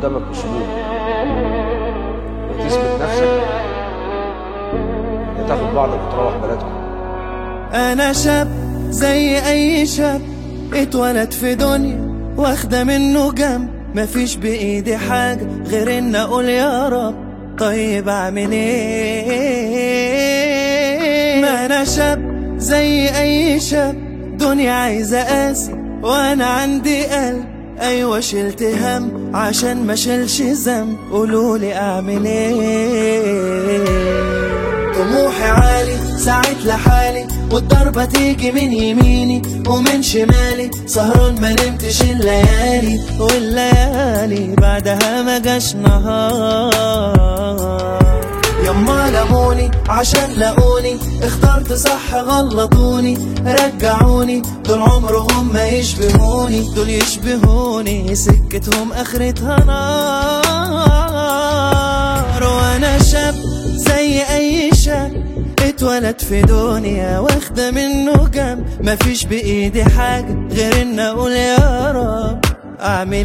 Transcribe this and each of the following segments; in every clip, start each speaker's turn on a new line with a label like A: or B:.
A: قدامك اسلوب يا تثبت نفسك يا تاخد بعضك وتروح بلدكم
B: انا شاب زي اي شاب اتولد في دنيا واخده منه جنب مفيش بايدي حاجه غير ان اقول يا رب طيب اعمل ايه ما انا شاب زي اي شاب دنيا عايزه قاسي وانا عندي قلب ايوه شلت هم عشان ما شلش ذنب قولولي اعمل ايه طموحي عالي ساعت لحالي والضربة تيجي من يميني ومن شمالي سهران ما نمتش الليالي والليالي بعدها ما جاش نهار يما لموني عشان لقوني اخترت صح غلطوني رجعوني دول عمرهم ما يشبهوني دول يشبهوني سكتهم اخرتها نار وانا شاب زي اي شاب اتولد في دنيا واخدة منه جنب مفيش بايدي حاجة غير ان اقول يا رب اعمل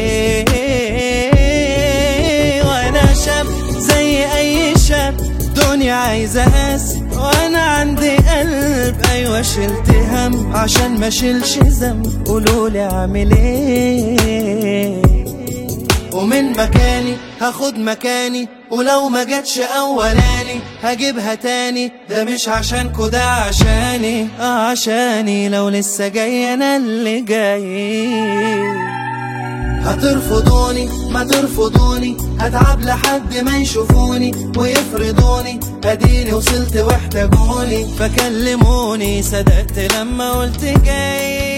B: ايه وانا شاب زي اي شاب دنيا عايزة قاسي وانا عندي قلب ايوه شلت هم عشان ما شيلش ذنب قولولي اعمل ايه ومن مكاني هاخد مكاني ولو ما جاتش اولاني هجيبها تاني ده مش عشانكو ده عشاني اه عشاني لو لسه جاي انا اللي جاي هترفضوني ما ترفضوني هتعب لحد ما يشوفوني ويفرضوني اديني وصلت واحتاجوني فكلموني صدقت لما قلت جاي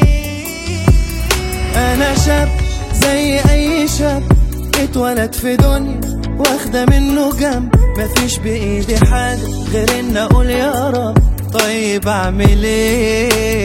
B: انا شاب زي اي شاب اتولد في دنيا واخدة منه جنب مفيش بايدي حاجة غير ان اقول يا رب طيب اعمل ايه